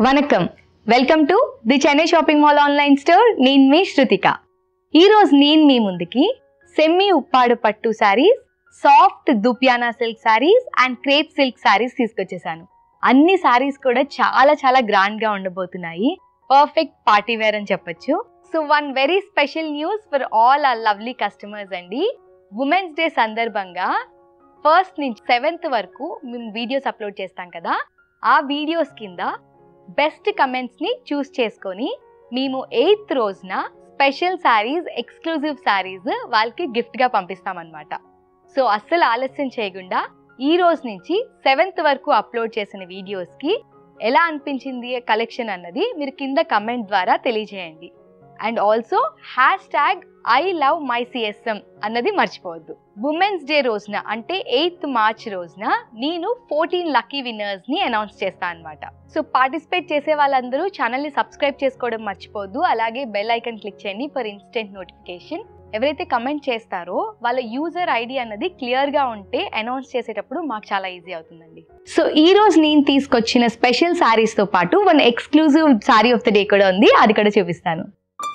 Vanakkam welcome to the Chennai shopping mall online store నేను మీ శృతిక ఈరోజు నేను మీ ముందుకి semi Uppada pattu sarees soft dupion silk sarees and crepe silk sarees తీసుకొచ్చేసాను అన్ని శారీస్ కూడా చాలా చాలా గ్రాండ్ గా ఉండబోతున్నాయి పర్ఫెక్ట్ పార్టీ వేర్ అని చెప్పొచ్చు so one very special news for all our lovely customers అండి ఉమెన్స్ డే సందర్భంగా ఫస్ట్ నుంచి సెవెంత్ వరకు మేము వీడియోస్ అప్లోడ్ చేస్తాం కదా ఆ వీడియోస్ కింద బెస్ట్ కమెంట్స్ని చూస్ చేసుకొని మేము ఎయిత్ రోజున స్పెషల్ శారీస్ ఎక్స్క్లూజివ్ శారీస్ వాళ్ళకి గిఫ్ట్గా పంపిస్తామన్నమాట సో అస్సలు ఆలస్యం చేయకుండా ఈ రోజు నుంచి సెవెంత్ వరకు అప్లోడ్ చేసిన వీడియోస్కి ఎలా అనిపించింది కలెక్షన్ అన్నది మీరు కింద కమెంట్ ద్వారా తెలియజేయండి and also hashtag I love my CSM అన్నది మర్చిపోవద్దు ఉమెన్స్ డే రోజున అంటే ఎయిత్ మార్చ్ రోజున నేను ఫోర్టీన్ లక్కీ విన్నర్స్ ని అనౌన్స్ చేస్తాను అనమాట సో పార్టిసిపేట్ చేసే వాళ్ళందరూ ఛానల్ ని సబ్స్క్రైబ్ చేసుకోవడం మర్చిపోవద్దు అలాగే బెల్ ఐకన్ క్లిక్ చేయండి ఫర్ ఇన్స్టెంట్ నోటిఫికేషన్ ఎవరైతే కమెంట్ చేస్తారో వాళ్ళ యూజర్ ఐడి అన్నది క్లియర్ గా ఉంటే అనౌన్స్ చేసేటప్పుడు మాకు చాలా ఈజీ అవుతుందండి సో ఈ రోజు నేను తీసుకొచ్చిన స్పెషల్ శారీస్ తో పాటు one exclusive saree of the day కూడా ఉంది అది కూడా చూపిస్తాను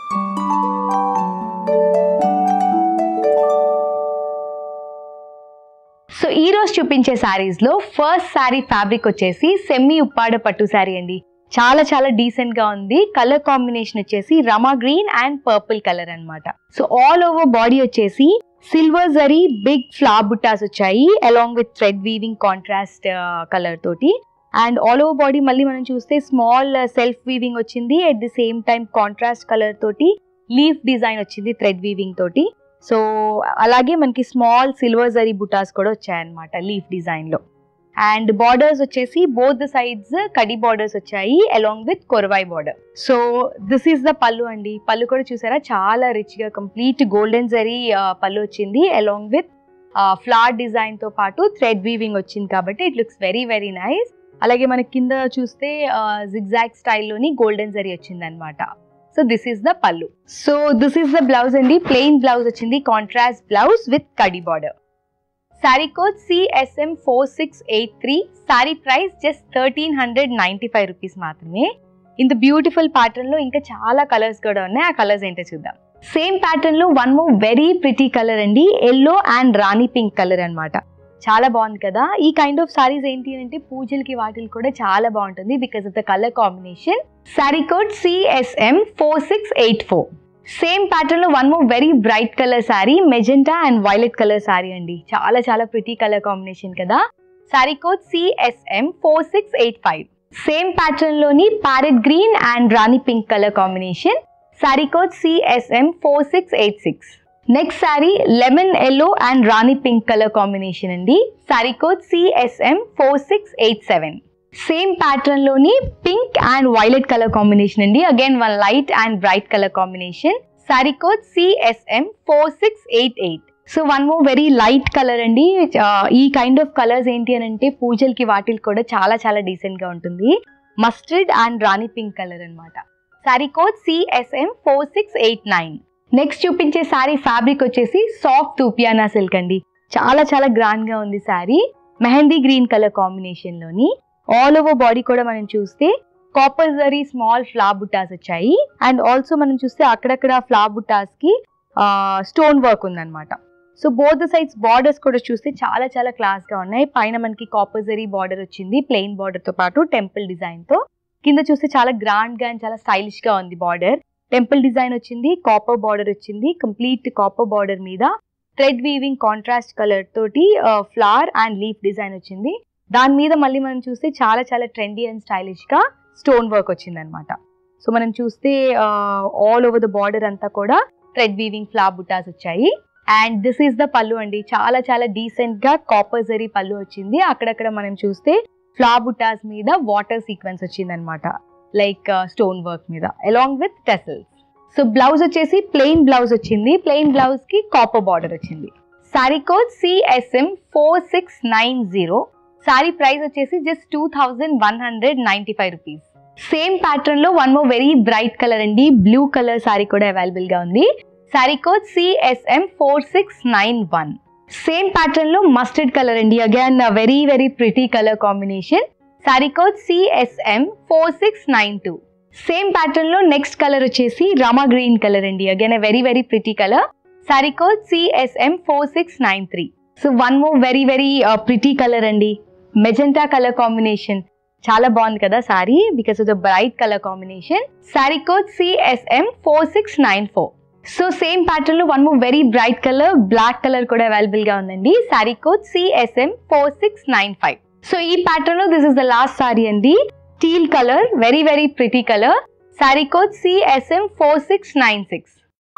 సో ఈ రోజు చూపించే శారీస్ లో ఫస్ట్ శారీ ఫ్యాబ్రిక్ వచ్చేసి సెమీ ఉప్పాడ పట్టు శారీ అండి చాలా చాలా డీసెంట్ గా ఉంది కలర్ కాంబినేషన్ వచ్చేసి Rama green and purple colour అన్నమాట సో ఆల్ ఓవర్ బాడీ వచ్చేసి silver zari big flower buttas వచ్చాయి along with thread weaving contrast colour తోటి అండ్ ఆల్ ఓవర్ బాడీ మళ్ళీ మనం చూస్తే స్మాల్ సెల్ఫ్ వీవింగ్ వచ్చింది at the same time contrast colour తోటి లీఫ్ డిజైన్ వచ్చింది థ్రెడ్ వీవింగ్ తోటి సో అలాగే మనకి స్మాల్ సిల్వర్ జరీ బుటాస్ కూడా వచ్చాయన్నమాట లీఫ్ డిజైన్ లో అండ్ బార్డర్స్ వచ్చేసి బోత్ ద సైడ్స్ కడి బార్డర్స్ వచ్చాయి along with Korvai border so this is the pallu అండి పళ్ళు కూడా చూసారా చాలా రిచ్ గా కంప్లీట్ గోల్డెన్ జరీ పళ్ళు వచ్చింది అలాంగ్ విత్ ఫ్లవర్ డిజైన్ తో పాటు థ్రెడ్ వీవింగ్ వచ్చింది కాబట్టి it looks very very nice అలాగే మనకి కింద చూస్తే జిగ్జాగ్ స్టైల్లోని గోల్డెన్ జరీ వచ్చింది అనమాట so this is the pallu so this is the blouse అండి ప్లెయిన్ బ్లౌజ్ వచ్చింది కాంట్రాస్ట్ బ్లౌజ్ విత్ కడి border saree code CSM four six eight three saree price just thirteen hundred ninety five rupees మాత్రమే ఇంత బ్యూటిఫుల్ ప్యాటర్న్ లో ఇంకా చాలా కలర్స్ కూడా ఉన్నాయి ఆ కలర్స్ ఏంటో చూద్దాం సేమ్ ప్యాటర్న్ లో one more very pretty colour అండి yellow and Rani pink colour అన్నమాట చాలా బాగుంది కదా ఈ కైండ్ ఆఫ్ సారీస్ ఏంటి అంటే పూజలకి వాటికి కూడా చాలా బాగుంటుంది because of the colour combination saree code CSM four six eight four same pattern లో one more very bright colour saree magenta and violet colour saree అండి చాలా చాలా ప్రిటీ కలర్ కాంబినేషన్ కదా saree code CSM four six eight five same pattern లోని parrot green and Rani pink colour combination saree code CSM four six eight six next saree lemon yellow and Rani pink colour combination అండి saree code CSM four six eight seven same pattern లోని pink and violet colour combination అండి again one light and bright colour combination saree code CSM four six eight eight so one more very light colour అండి ఆ, ఈ kind of colours ఏంటి అని అంటే పూజలకి వాటికి కూడా చాలా చాలా డీసెంట్ గా ఉంటుంది mustard and Rani pink colour అన్నమాట saree code CSM four six eight nine next చూపించే శారీ ఫ్యాబ్రిక్ వచ్చేసి సాఫ్ట్ తూపియానా సిల్క్ అండి చాలా చాలా గ్రాండ్ గా ఉంది saree mehndi green colour combination లోని ఆల్ ఓవర్ బాడీ కూడా మనం చూస్తే copper zari small flower buttas వచ్చాయి అండ్ ఆల్సో మనం చూస్తే అక్కడక్కడ ఫ్లవర్ బుట్టాస్ కి స్టోన్ వర్క్ ఉందన్నమాట so both the sides borders కూడా చూస్తే చాలా చాలా క్లాస్ గా ఉన్నాయి పైన మనకి కాపర్ జరీ బార్డర్ వచ్చింది ప్లెయిన్ బార్డర్ తో పాటు టెంపుల్ డిజైన్ తో కింద చూస్తే చాలా గ్రాండ్ గా అండ్ చాలా స్టైలిష్ గా ఉంది బార్డర్ టెంపుల్ డిజైన్ వచ్చింది కాపర్ బార్డర్ వచ్చింది కంప్లీట్ కాపర్ బార్డర్ మీద థ్రెడ్ వీవింగ్ కాంట్రాస్ట్ కలర్ తోటి ఫ్లవర్ అండ్ లీఫ్ డిజైన్ వచ్చింది దాని మీద మళ్ళీ మనం చూస్తే చాలా చాలా ట్రెండీ అండ్ స్టైలిష్ గా స్టోన్ వర్క్ వచ్చింది అనమాట సో మనం చూస్తే ఆల్ ఓవర్ ద బార్డర్ అంతా కూడా థ్రెడ్ వీవింగ్ ఫ్లవర్ బుటాస్ వచ్చాయి and this is the pallu అండి చాలా చాలా డీసెంట్ గా కాపర్ జరీ పళ్ళు వచ్చింది అక్కడక్కడ మనం చూస్తే ఫ్లవర్ బుటాస్ మీద వాటర్ సీక్వెన్స్ వచ్చింది అనమాట లైక్ స్టోన్ వర్క్ మీద along with tassels so blouse వచ్చేసి ప్లెయిన్ బ్లౌజ్ వచ్చింది ప్లెయిన్ బ్లౌజ్ కి కాపర్ బార్డర్ వచ్చింది saree code CSM four six nine zero saree price వచ్చేసి just two thousand one hundred ninety five rupees same pattern లో one more very bright colour అండి blue colour saree కూడా available గా ఉంది saree code CSM four six nine one same pattern లో mustard colour అండి again very very pretty colour combination saree code CSM four six nine two same pattern లో next colour వచ్చేసి Rama green colour అండి again very very pretty colour saree code CSM four six nine three so one more very very pretty colour అండి magenta colour combination చాలా బాగుంది కదా saree because of the bright colour combination saree code CSM four six nine four so same pattern లో one more very bright colour black colour కూడా available గా ఉందండి saree code CSM four six nine five so ఈ pattern లో this is the last saree అండి teal colour very very pretty colour saree code CSM four six nine six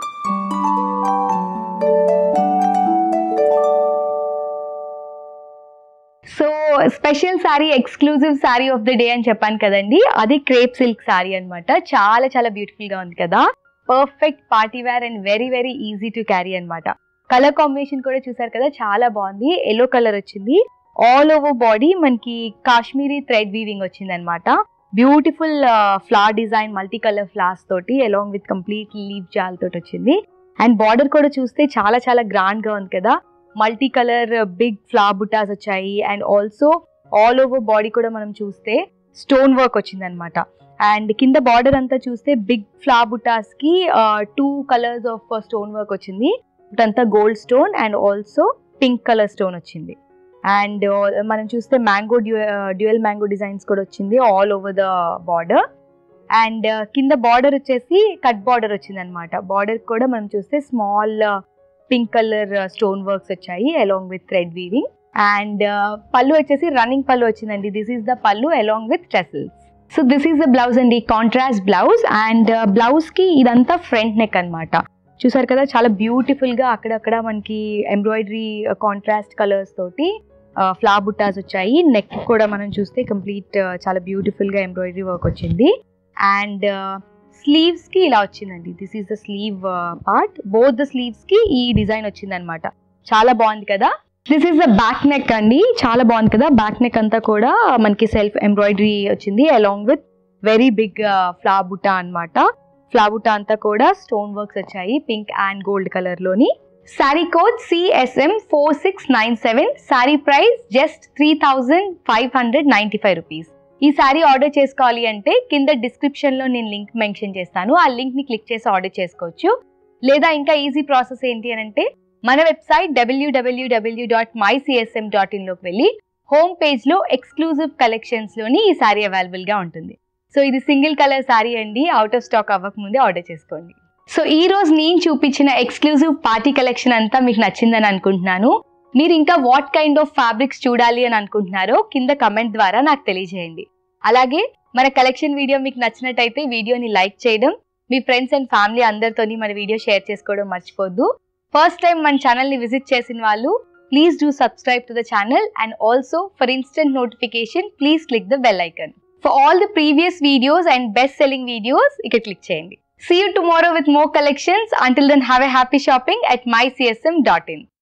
so special saree exclusive saree of the day అని చెప్పాను కదండి అది crepe silk sorry అన్నమాట చాలా చాలా బ్యూటిఫుల్ గా ఉంది కదా perfect party wear and very very easy to carry అన్నమాట కలర్ కాంబినేషన్ కూడా చూసారు కదా చాలా బాగుంది ఎల్లో కలర్ వచ్చింది ఆల్ ఓవర్ బాడీ మనకి కాశ్మీరీ థ్రెడ్ వీవింగ్ వచ్చింది అనమాట beautiful flower design multi colour flowers తోటి along with complete leaf jaal తోటి వచ్చింది అండ్ బార్డర్ కూడా చూస్తే చాలా చాలా గ్రాండ్ గా ఉంది కదా multi colour big flower butas వచ్చాయి and also all over body కూడా మనం చూస్తే స్టోన్ వర్క్ వచ్చింది అనమాట అండ్ కింద బార్డర్ అంతా చూస్తే బిగ్ ఫ్లవర్ బుటాస్ కి two colours of stone work వచ్చింది ఇదంతా gold stone and also pink colour stone వచ్చింది అండ్ మనం చూస్తే మ్యాంగో డ్యూయల్ మ్యాంగో డిజైన్స్ కూడా వచ్చింది all over the border and కింద బార్డర్ వచ్చేసి కట్ బార్డర్ వచ్చింది అనమాట బార్డర్ కూడా మనం చూస్తే small pink colour stone works వచ్చాయి along with thread weaving and pallu వచ్చేసి రన్నింగ్ పళ్ళు వచ్చిందండి this is the pallu along with tassels so this is the blouse అండి కాంట్రాస్ట్ బ్లౌజ్ అండ్ బ్లౌజ్ కి ఇదంతా ఫ్రంట్ నెక్ అన్నమాట చూసారు కదా చాలా బ్యూటిఫుల్ గా అక్కడక్కడ మనకి ఎంబ్రాయిడరీ కాంట్రాస్ట్ కలర్స్ తోటి ఫ్లా బుట్టాస్ వచ్చాయి నెక్ కూడా మనం చూస్తే కంప్లీట్ చాలా బ్యూటిఫుల్ గా ఎంబ్రాయిడరీ వర్క్ వచ్చింది అండ్ స్లీవ్స్ కి ఇలా వచ్చిందండి this is the sleeve part both the sleeves కి ఈ డిజైన్ వచ్చింది అనమాట చాలా బాగుంది కదా this is the back neck అండి చాలా బాగుంది కదా బ్యాక్ నెక్ అంతా కూడా మనకి సెల్ఫ్ ఎంబ్రాయిడరీ వచ్చింది along with very big flower buta అనమాట ఫ్లా బుటా అంతా కూడా స్టోన్ వర్క్స్ వచ్చాయి పింక్ అండ్ గోల్డ్ కలర్ లోని saree code CSM four six nine seven saree price just three thousand five hundred ninety five rupees ఈ సారీ ఆర్డర్ చేసుకోవాలి అంటే కింద డిస్క్రిప్షన్ లో నేను లింక్ మెన్షన్ చేస్తాను ఆ లింక్ ని క్లిక్ చేసి ఆర్డర్ చేసుకోవచ్చు లేదా ఇంకా ఈజీ ప్రాసెస్ ఏంటి అని అంటే మన website W W W dot my CSM dot in లోకి వెళ్ళి హోమ్ పేజ్ లో ఎక్స్క్లూజివ్ కలెక్షన్స్ లోని ఈ సారీ అవైలబుల్ గా ఉంటుంది సో ఇది సింగిల్ కలర్ సారీ అండి అవుట్ ఆఫ్ స్టాక్ అవ్వక ముందే ఆర్డర్ చేసుకోండి సో ఈ రోజు నేను చూపించిన ఎక్స్క్లూజివ్ పార్టీ కలెక్షన్ అంతా మీకు నచ్చిందని అనుకుంటున్నాను మీరు ఇంకా వాట్ కైండ్ ఆఫ్ ఫ్యాబ్రిక్స్ చూడాలి అని అనుకుంటున్నారో కింద కమెంట్ ద్వారా నాకు తెలియజేయండి అలాగే మన కలెక్షన్ వీడియో మీకు నచ్చినట్టయితే వీడియోని లైక్ చేయడం మీ ఫ్రెండ్స్ అండ్ ఫ్యామిలీ అందరితోని మన వీడియో షేర్ చేసుకోవడం మర్చిపోద్దు ఫస్ట్ టైం మన ఛానల్ని విజిట్ చేసిన వాళ్ళు please do subscribe to the channel and also for instant notification please click the bell icon for all the previous videos and best selling videos ఇక్కడ click చేయండి See you tomorrow with more collections. Until then, have a happy shopping at mycsm.in.